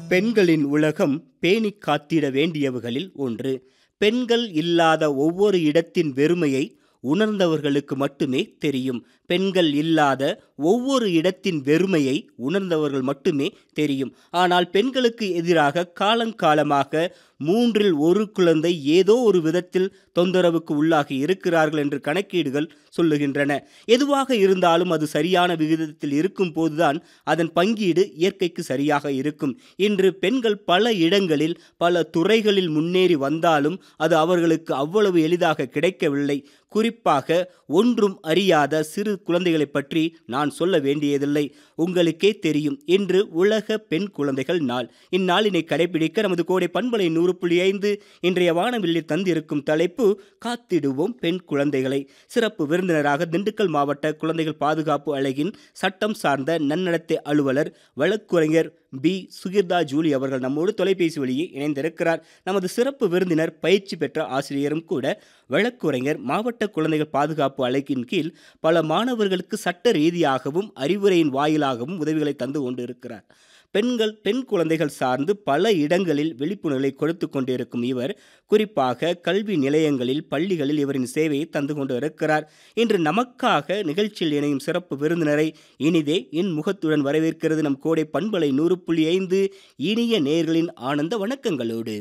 பெண்களின் உலகம் பேணிக் காத்திட வேண்டியவைகளில் ஒன்று பெண்கள் இல்லாத ஒவ்வொரு இடத்தின் வெறுமையை உணர்ந்தவர்களுக்கு மட்டுமே தெரியும் பெண்கள் இல்லாத ஒவ்வொரு இடத்தின் வெறுமையை உணர்ந்தவர்கள் மட்டுமே தெரியும் ஆனால் பெண்களுக்கு எதிராக காலங்காலமாக மூன்றில் ஒரு குழந்தை ஏதோ ஒரு விதத்தில் தொந்தரவுக்கு உள்ளாகி இருக்கிறார்கள் என்று கணக்கீடுகள் சொல்லுகின்றன எதுவாக இருந்தாலும் அது சரியான விகிதத்தில் இருக்கும் போதுதான் அதன் பங்கீடு இயற்கைக்கு சரியாக இருக்கும் இன்று பெண்கள் பல இடங்களில் பல துறைகளில் முன்னேறி வந்தாலும் அது அவர்களுக்கு அவ்வளவு எளிதாக கிடைக்கவில்லை குறிப்பாக ஒன்றும் அறியாத சிறு குழந்தைகளை பற்றி நான் சொல்ல வேண்டியதில்லை உங்களுக்கே தெரியும் இன்று உலக பெண் குழந்தைகள் நாள் இந்நாளினை கடைபிடிக்க நமது கோடை பண்பலை நூறு புள்ளி ஐந்து இன்றைய வானவில்லில் தந்திருக்கும் தலைப்பு காத்திடுவோம் பெண் குழந்தைகளை சிறப்பு விருந்தினராக திண்டுக்கல் மாவட்ட குழந்தைகள் பாதுகாப்பு அழகின் சட்டம் சார்ந்த நன்னடத்தை அலுவலர் வழக்குரைஞர் பி சுகிர்தா ஜூலி அவர்கள் நம்மோடு தொலைபேசி வழியே இணைந்திருக்கிறார் நமது சிறப்பு விருந்தினர் பயிற்சி பெற்ற ஆசிரியரும் கூட வழக்குரைஞர் மாவட்ட குழந்தைகள் பாதுகாப்பு அழைக்கின் கீழ் பல மாணவர்களுக்கு சட்ட ரீதியாகவும் அறிவுரையின் வாயிலாகவும் உதவிகளை தந்து கொண்டு இருக்கிறார் பெண்கள் பெண் குழந்தைகள் சார்ந்து பல இடங்களில் விழிப்புணர்வை கொடுத்து கொண்டிருக்கும் இவர் குறிப்பாக கல்வி நிலையங்களில் பள்ளிகளில் இவரின் சேவையை தந்து கொண்டு இருக்கிறார் இன்று நமக்காக நிகழ்ச்சியில் இணையும் சிறப்பு விருந்தினரை இனிதே இன் முகத்துடன் வரவேற்கிறது நம் கோடை பண்பலை நூறு புள்ளி ஐந்து இனிய நேர்களின் ஆனந்த வணக்கங்களோடு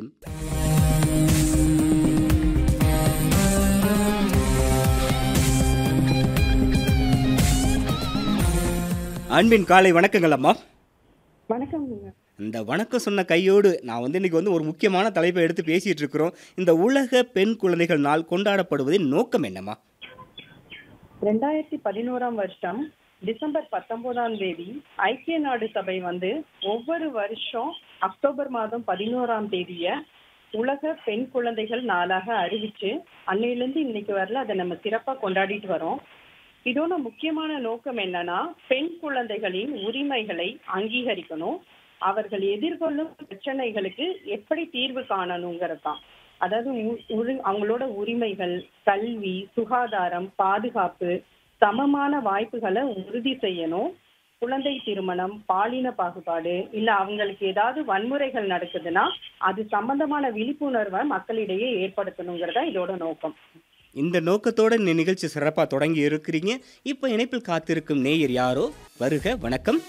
அன்பின் காலை வணக்கங்கள் அம்மா வணக்கம்ங்க இந்த வணக்கம் சொன்ன கையோடு நான் வந்து இன்னைக்கு வந்து ஒரு முக்கியமான தலைப்பை எடுத்து பேசிட்டு இருக்கிறோம் இந்த உலக பெண் குழந்தைகள் நாள் கொண்டாடப்படுவதின் நோக்கம் என்னம்மா ரெண்டாயிரத்தி பதினோராம் வருஷம் டிசம்பர் பத்தொன்பதாம் தேதி ஐக்கிய நாடு சபை வந்து ஒவ்வொரு வருஷம் அக்டோபர் மாதம் பதினோராம் தேதிய உலக பெண் குழந்தைகள் நாளாக அறிவிச்சு அன்னையிலேருந்து இன்னைக்கு வரல அதை நம்ம சிறப்பா கொண்டாடிட்டு வரோம் இதோட முக்கியமான நோக்கம் என்னன்னா பெண் குழந்தைகளின் உரிமைகளை அங்கீகரிக்கணும் அவர்கள் எதிர்கொள்ளும் பிரச்சனைகளுக்கு எப்படி தீர்வு காணணுங்கிறது தான் அதாவது உ- உரி- அவங்களோட உரிமைகள் கல்வி சுகாதாரம் பாதுகாப்பு சமமான வாய்ப்புகளை உறுதி செய்யணும் குழந்தை திருமணம் பாலின பாகுபாடு இல்ல அவங்களுக்கு ஏதாவது வன்முறைகள் நடக்குதுன்னா அது சம்பந்தமான விழிப்புணர்வை மக்களிடையே ஏற்படுத்தணுங்கிறதா இதோட நோக்கம் இந்த நோக்கத்தோட இந்த நிகழ்ச்சி சிறப்பாக தொடங்கி இருக்கிறீங்க இப்போ இணைப்பில் காத்திருக்கும் நேயர் யாரோ வருக வணக்கம்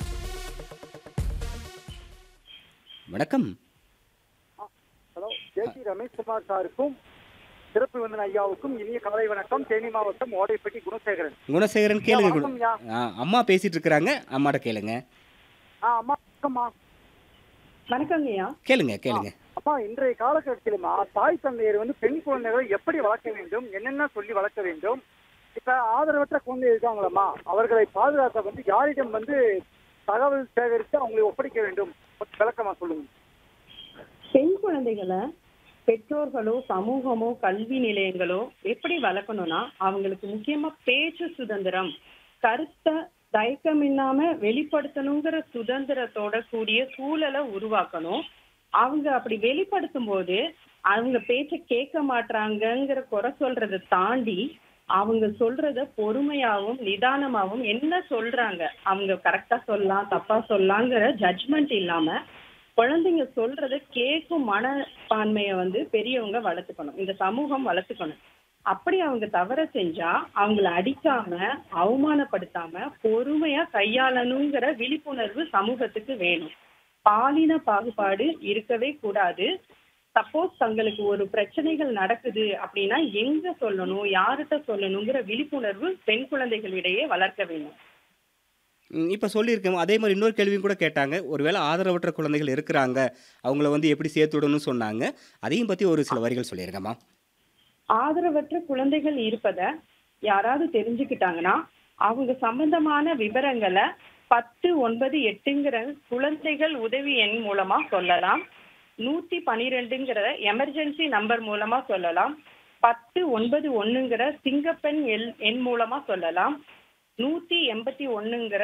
வணக்கம் ஹலோ ஜேசி ரமேஷ்குமார் சாருக்கும் சிறப்பு விருந்தின ஐயாவுக்கும் இனிய காலை வணக்கம் தேனி மாவட்டம் ஓடைப்பட்டி குணசேகரன் குணசேகரன் கேளுங்க குண- வணக்கம்யா. ஆ, அம்மா பேசிட்டு இருக்கிறாங்க அம்மாட்ட கேளுங்க ஆ அம்மா வணக்கம்மா வணக்கங்கய்யா கேளுங்க கேளுங்க அப்பா இன்றைய காலகட்டத்திலுமா தாய் தந்தையர் வந்து பெண் குழந்தைகளை எப்படி வளர்க்க வேண்டும் என்னென்ன சொல்லி வளர்க்க வேண்டும் இப்ப ஆதரவற்ற குழந்தை இருக்காங்களம்மா அவர்களை பாதுகாக்க வந்து யாரிடம் வந்து தகவல் சேகரித்து அவங்களை ஒப்படைக்க வேண்டும் கொஞ்சம் விளக்கமா சொல்லுங்க பெண் குழந்தைகளை பெற்றோர்களோ சமூகமோ கல்வி நிலையங்களோ எப்படி வளர்க்கணும்னா அவங்களுக்கு முக்கியமா பேச்சு சுதந்திரம் கருத்தை தயக்கமில்லாம வெளிப்படுத்தணுங்கிற சுதந்திரத்தோட கூடிய சூழலை உருவாக்கணும் அவங்க அப்படி வெளிப்படுத்தும் போது அவங்க பேச்ச கேட்க மாட்றாங்கங்கிற குறை சொல்றதை தாண்டி அவங்க சொல்றத பொறுமையாவும் நிதானமாவும் என்ன சொல்றாங்க அவங்க கரெக்டா சொல்லலாம் தப்பா சொல்லலாங்கிற ஜட்ஜ்மெண்ட் இல்லாம குழந்தைங்க சொல்றத கேட்கும் மனப்பான்மையை வந்து பெரியவங்க வளர்த்துக்கணும் இந்த சமூகம் வளர்த்துக்கணும் அப்படி அவங்க தவற செஞ்சா அவங்கள அடிக்காம அவமானப்படுத்தாம பொறுமையா கையாளணுங்கிற விழிப்புணர்வு சமூகத்துக்கு வேணும் பாலின பாகுபாடு இருக்கவே கூடாது சப்போஸ் தங்களுக்கு ஒரு பிரச்சனைகள் நடக்குது அப்படின்னா எங்க சொல்லணும் யார்கிட்ட சொல்லணுங்கிற விழிப்புணர்வு பெண் குழந்தைகளிடையே வளர்க்க வேண்டும் ம், இப்ப சொல்லியிருக்கேன் அதே மாதிரி இன்னொரு கேள்வியும் கூட கேட்டாங்க ஒருவேளை ஆதரவற்ற குழந்தைகள் இருக்கிறாங்க அவங்கள வந்து எப்படி சேர்த்து விடணும்னு சொன்னாங்க அதையும் பத்தி ஒரு சில வரிகள் சொல்லியிருக்கேம்மா ஆதரவற்ற குழந்தைகள் இருப்பத யாராவது தெரிஞ்சுக்கிட்டாங்கன்னா அவங்க சம்பந்தமான விவரங்களை பத்து ஒன்பது எட்டுங்கிற குழந்தைகள் உதவி எண் மூலமா சொல்லலாம் நூத்தி பனிரெண்டுங்கிற எமர்ஜென்சி நம்பர் மூலமா சொல்லலாம் பத்து ஒன்பது ஒண்ணுங்கிற சிங்கப்பெண் எண் எண் மூலமா சொல்லலாம் நூத்தி எண்பத்தி ஒண்ணுங்கிற